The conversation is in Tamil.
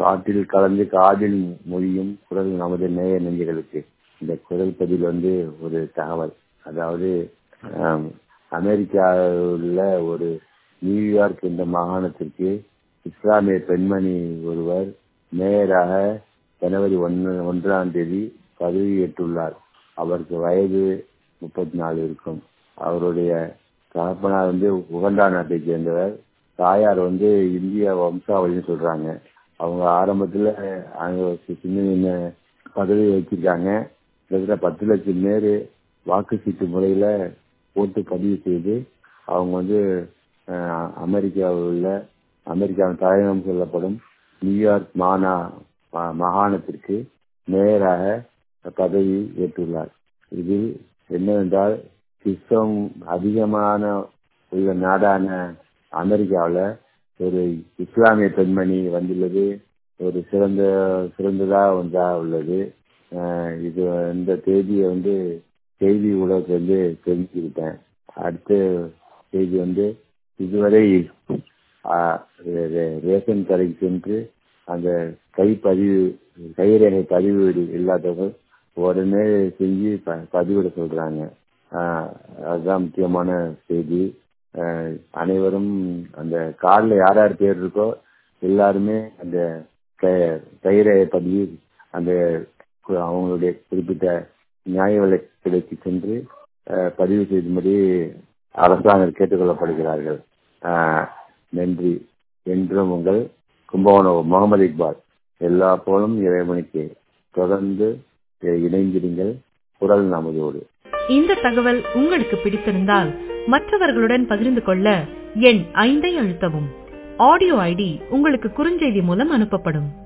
காற்றில் கலந்து காதில் மொழியும் குரல் நமது நேய நெஞ்சுகளுக்கு இந்த குரல் பதில் வந்து ஒரு தகவல் அதாவது ஆம், அமெரிக்காவில் உள்ள ஒரு நியூயார்க் என்ற மாகாணத்திற்கு இஸ்லாமிய பெண்மணி ஒருவர் மேயராக ஜனவரி ஒன்று ஒன்றாம் தேதி பதவியேற்றுள்ளார் அவருக்கு வயது முப்பத்தி நாலு இருக்கும் அவருடைய தகப்பனார் வந்து உகண்டா நாட்டை சேர்ந்தவர் தாயார் வந்து இந்திய வம்சாவளின்னு சொல்றாங்க அவங்க ஆரம்பத்துல அங்க ஒரு சின்ன சின்ன பதவி வச்சிருக்காங்க கிட்டத்தட்ட பத்து லட்சம் பேர் வாக்கு சீட்டு முறையில ஓட்டு பதிவு செய்து அவங்க வந்து அஹ், அமெரிக்காவில் உள்ள அமெரிக்காவின் தலைநகரம் சொல்லப்படும் நியூயார்க் மாநா மா- மாகாணத்திற்கு மேயராக பதவி ஏற்றுள்ளார் இதில் என்னவென்றால் கிறிஸ்தவம் அதிகமான உள்ள நாடான அமெரிக்காவில் ஒரு இஸ்லாமிய பெண்மணி வந்துள்ளது ஒரு சிறந்த சிறந்ததா ஒன்றா உள்ளது அஹ் இது இந்த தேதியை வந்து செய்தி ஊடகத்தை வந்து தெரிஞ்சுக்கிட்டேன் அடுத்த செய்தி வந்து இதுவரை ஆஹ் ரே- ரே- ரேஷன் கடைக்கு சென்று அந்த கைப்பதிவு கைரேகை பதிவு இல்லாதவங்க உடனே செஞ்சு ப- பதிவிட சொல்றாங்க ஆஹ் அதுதான் முக்கியமான செய்தி ஆஹ் அனைவரும் அந்த கார்டுல யார் யார் பேர் இருக்கோ எல்லாருமே அந்த க- கைரேகை பதிவு அந்த கு- அவங்களுடைய குறிப்பிட்ட நியாய விலைக் கிடைக்கு சென்று ஆஹ் பதிவு செய்யும்படி அரசாங்கம் கேட்டுக்கொள்ளப்படுகிறார்கள் ஆஹ் நன்றி என்றும் உங்கள் கும்பகோணம் முகமது இக்பால் எல்லா போலும் இறைவனுக்கு தொடர்ந்து இணைந்திருங்கள் குரல் நமதோடு இந்த தகவல் உங்களுக்கு பிடித்திருந்தால் மற்றவர்களுடன் பகிர்ந்து கொள்ள எண் ஐந்தை அழுத்தவும் ஆடியோ ஐடி உங்களுக்கு குறுஞ்செய்தி மூலம் அனுப்பப்படும்